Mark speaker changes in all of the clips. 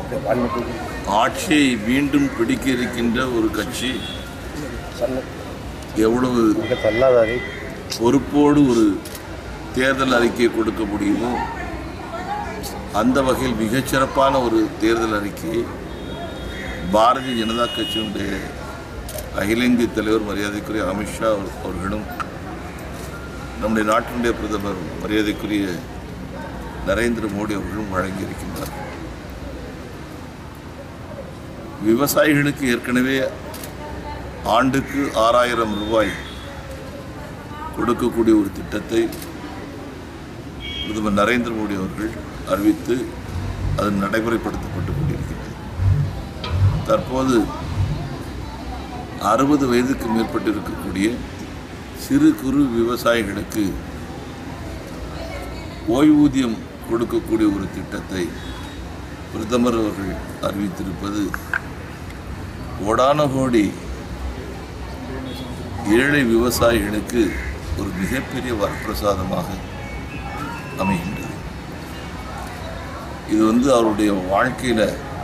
Speaker 1: ஆட்சியை மீண்டும் பிடிக்க இருக்கின்ற ஒரு கட்சி எவ்வளவு பொறுப்போடு ஒரு தேர்தல் அறிக்கையை கொடுக்க முடியுமோ அந்த வகையில் மிகச்சிறப்பான ஒரு தேர்தல் அறிக்கையை பாரதிய ஜனதா கட்சியினுடைய அகில இந்திய தலைவர் மரியாதைக்குரிய அமித்ஷா அவர்- அவர்களும் நம்முடைய நாட்டினுடைய பிரதமர் மரியாதைக்குரிய நரேந்திர மோடி அவர்களும் வழங்கியிருக்கின்றார் விவசாயிகளுக்கு ஏற்கனவே ஆண்டுக்கு ஆறாயிரம் ரூபாய் கொடுக்கக்கூடிய ஒரு திட்டத்தை பிரதமர் நரேந்திர மோடி அவர்கள் அறிவித்து அது நடைமுறைப்படுத்தப்பட்டு கொண்டிருக்கிறது தற்போது அறுபது வயதுக்கு மேற்பட்டு இருக்கக்கூடிய சிறு குறு விவசாயிகளுக்கு ஓய்வூதியம் கொடுக்கக்கூடிய ஒரு திட்டத்தை பிரதமர் அவர்கள் அறிவித்திருப்பது கோடான கோடி ஏழை விவசாயிகளுக்கு ஒரு மிகப்பெரிய வரப்பிரசாதமாக அமைகின்றது இது வந்து அவருடைய வாழ்க்கையில்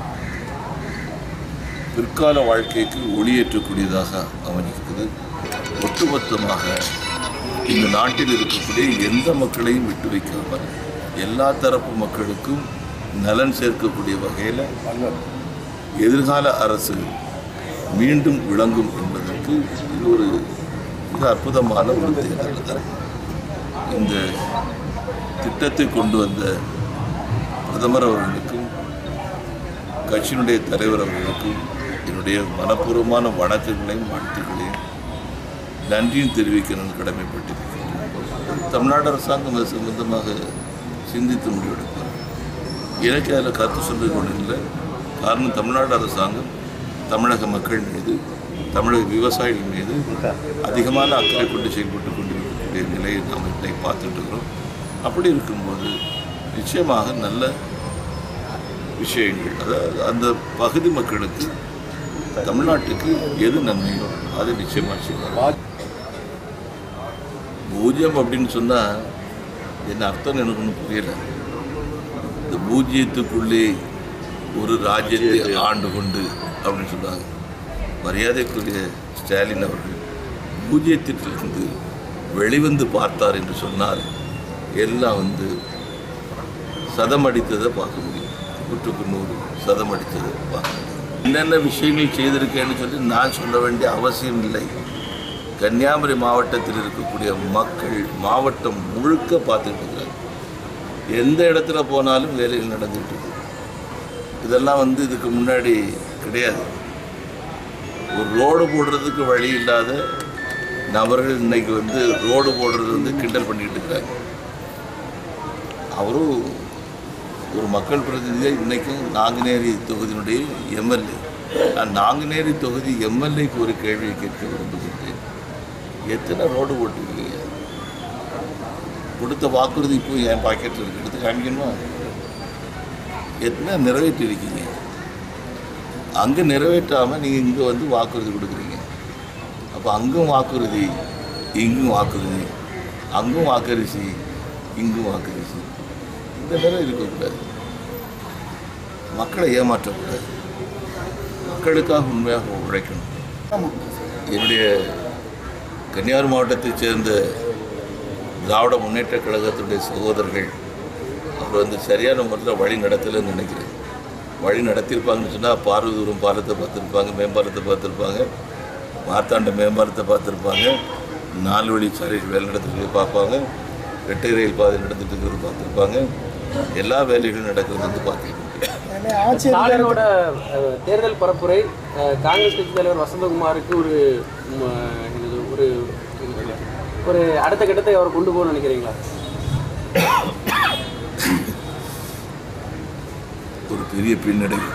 Speaker 1: பிற்கால வாழ்க்கைக்கு ஒளியேற்றக்கூடியதாக அமைகிறது ஒட்டுமொத்தமாக இந்த நாட்டில் இருக்கக்கூடிய எந்த மக்களையும் விட்டு வைக்காமல் எல்லா தரப்பு மக்களுக்கும் நலன் சேர்க்கக்கூடிய வகையில் எதிர்கால அரசு மீண்டும் விளங்கும் என்பதற்கு இது ஒரு மிக அற்புதமான ஒரு தேர்தல் தான் இந்த திட்டத்தை கொண்டு வந்த பிரதமர் அவர்களுக்கும் கட்சியினுடைய தலைவர் அவர்களுக்கும் என்னுடைய மனப்பூர்வமான வணக்கங்களையும் வாழ்த்துக்களையும் நன்றியும் தெரிவிக்க நான் கடமைப்பட்டிருக்கிறேன் தமிழ்நாடு அரசாங்கம் அது சம்பந்தமாக சிந்தித்து முடிவெடுப்பார் எனக்கு அதில் கருத்து சொல்றது ஒன்றும் இல்லை காரணம் தமிழ்நாடு அரசாங்கம் தமிழக மக்கள் மீது தமிழக விவசாயிகள் மீது அதிகமான அக்கறை கொண்டு செயல்பட்டு கொண்டிருக்கக்கூடிய நிலையை நாம் இன்னைக்கு பார்த்துட்டு இருக்கிறோம் அப்படி இருக்கும்போது நிச்சயமாக நல்ல விஷயங்கள் அதாவது அந்த பகுதி மக்களுக்கு தமிழ்நாட்டுக்கு எது நன்மையோ அது நிச்சயமாக செய்வாங்க பூஜ்யம் அப்படின்னு சொன்னால் என்ன அர்த்தம் எனக்கு ஒன்றும் புரியல இந்த பூஜ்ஜியத்துக்குள்ளே ஒரு ராஜ்யத்தை ஆண்டு கொண்டு அப்படின்னு சொன்னாங்க மரியாதைக்குரிய ஸ்டாலின் அவர்கள் பூஜ்ஜியத்திலிருந்து வெளிவந்து பார்த்தார் என்று சொன்னால் எல்லாம் வந்து சதம் அடித்ததை பார்க்க முடியும் நூற்றுக்கு நூறு சதம் அடித்ததை பார்க்க முடியும் என்னென்ன விஷயங்கள் செய்திருக்கேன்னு சொல்லி நான் சொல்ல வேண்டிய அவசியம் இல்லை கன்னியாகுமரி மாவட்டத்தில் இருக்கக்கூடிய மக்கள் மாவட்டம் முழுக்க பார்த்துட்டு இருக்கிறாங்க எந்த இடத்துல போனாலும் வேலைகள் நடந்துட்டு இருக்கு இதெல்லாம் வந்து இதுக்கு முன்னாடி கிடையாது ஒரு ரோடு போடுறதுக்கு வழி இல்லாத நபர்கள் இன்னைக்கு வந்து ரோடு போடுறது வந்து கிண்டல் பண்ணிக்கிட்டு இருக்கிறாங்க அவரும் ஒரு மக்கள் பிரதிநிதியாக இன்றைக்கும் நாங்குநேரி தொகுதியினுடைய எம்எல்ஏ நான் நாங்குநேரி தொகுதி எம்எல்ஏக்கு ஒரு கேள்வியை கேட்க விரும்புகின்றேன் எத்தனை ரோடு போட்டிருக்கீங்க கொடுத்த வாக்குறுதி இப்போ என் பாக்கெட்டில் இருக்கு எடுத்து காமிக்கணுமா எத்தனை நிறைவேற்றிருக்கீங்க அங்கே நிறைவேற்றாமல் நீங்கள் இங்கே வந்து வாக்குறுதி கொடுக்குறீங்க அப்போ அங்கும் வாக்குறுதி இங்கும் வாக்குறுதி அங்கும் வாக்கரிசி இங்கும் வாக்கரிசி இந்த நிலை இருக்கக்கூடாது மக்களை ஏமாற்றக்கூடாது மக்களுக்காக உண்மையாக உழைக்கணும் என்னுடைய கன்னியாகுமரி மாவட்டத்தைச் சேர்ந்த திராவிட முன்னேற்ற கழகத்துடைய சகோதரர்கள் அவர் வந்து சரியான முறையில் வழி நடத்தலைன்னு நினைக்கிறேன் வழி நடத்தியிருப்பாங்கன்னு சொன்னால் பார்வதூரம் பாலத்தை பார்த்துருப்பாங்க மேம்பாலத்தை பார்த்துருப்பாங்க மார்த்தாண்ட மேம்பாலத்தை பார்த்துருப்பாங்க நாலு வழி சாலை வேலை நடத்துறது பார்ப்பாங்க ரெட்டை ரயில் பாதை நடந்துட்டு இருக்கிறது பார்த்துருப்பாங்க எல்லா வேலைகளும் நடக்கிறது வந்து பார்த்துருப்பாங்க
Speaker 2: ஸ்டாலினோட அஹ், தேர்தல் பரப்புரை அஹ், காங்கிரஸ் கட்சி தலைவர் வசந்தகுமாருக்கு ஒரு ம், என்னது, ஒரு ஒரு அடுத்த கட்டத்தை அவர் கொண்டு போகணும்னு நினைக்கிறீங்களா
Speaker 1: ஒரு பெரிய பின்னடைவு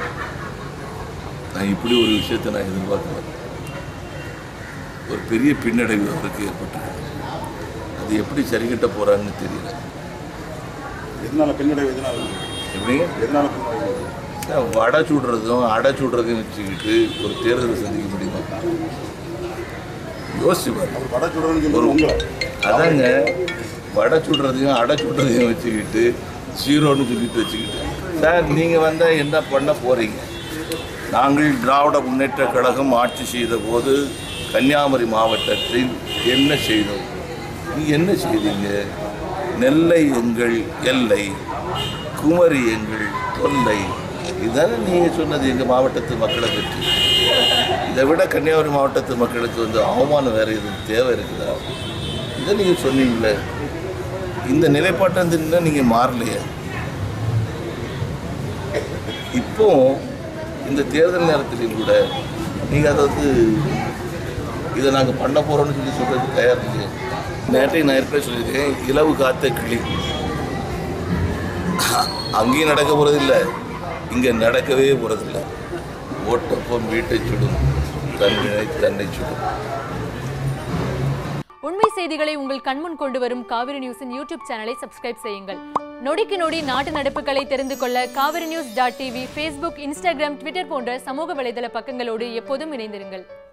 Speaker 1: நான் இப்படி ஒரு விஷயத்தை நான் எதிர்பார்க்கல ஒரு பெரிய பின்னடைவு அவருக்கு ஏற்பட்டது அது எப்படி சரிகட்ட போறாங்கன்னு தெரியல
Speaker 3: எதனால பின்னடைவு எதனால
Speaker 1: எப்படிங்க
Speaker 3: எதனால பின்னடைவு
Speaker 1: நான் வடை சுடுறதும் அடை சுடுறதையும் வச்சுக்கிட்டு ஒரு தேர்தலை சந்திக்க முடியுமா யோசிச்சு பாருங்க
Speaker 3: அவர் வட சுடுறேன்னு சொல்றது உங்களை
Speaker 1: அதாங்க வடை சுடுறதையும் அடை சுடுறதையும் வச்சுக்கிட்டு ஜீரோன்னு சொல்லிட்டு வச்சுக்கிட்டு சார் நீங்கள் வந்தால் என்ன பண்ண போகிறீங்க நாங்கள் திராவிட முன்னேற்ற கழகம் ஆட்சி செய்த போது கன்னியாகுமரி மாவட்டத்தில் என்ன செய்தோம் நீ என்ன செய்தீங்க நெல்லை எங்கள் எல்லை குமரி எங்கள் தொல்லை இதானே நீங்கள் சொன்னது எங்கள் மாவட்டத்து மக்களை பற்றி இதை விட கன்னியாகுமரி மாவட்டத்து மக்களுக்கு வந்து அவமானம் வேறு எதுவும் தேவை இருக்குதா இதை நீங்கள் சொன்னீங்களே இந்த நிலைப்பாட்டை வந்து இன்னும் நீங்கள் மாறலையே இப்போ இந்த தேர்தல் நேரத்திலையும் கூட நீங்கள் அதை வந்து இதை நாங்கள் பண்ண போகிறோம்னு சொல்லி சொல்கிறதுக்கு தயார் இல்லையே நேற்றைக்கு நான் ஏற்கனவே சொல்லியிருக்கேன் இலவு காத்த கிளி அங்கேயும் நடக்க போகிறதில்ல இங்கே நடக்கவே போகிறதில்ல ஓட்டப்பம் வீட்டை சுடும் தன்னை தன்னை சுடும்
Speaker 4: உண்மை செய்திகளை உங்கள் கண்முன் கொண்டு வரும் காவிரி நியூஸின் யூடியூப் சேனலை சப்ஸ்கிரைப் செய்யுங்கள் நொடிக்கு நொடி நாட்டு நடப்புகளை தெரிந்து கொள்ள Kaveri news dot TV Facebook Instagram Twitter போன்ற சமூக வலைதள பக்கங்களோடு எப்போதும் இணைந்திருங்கள்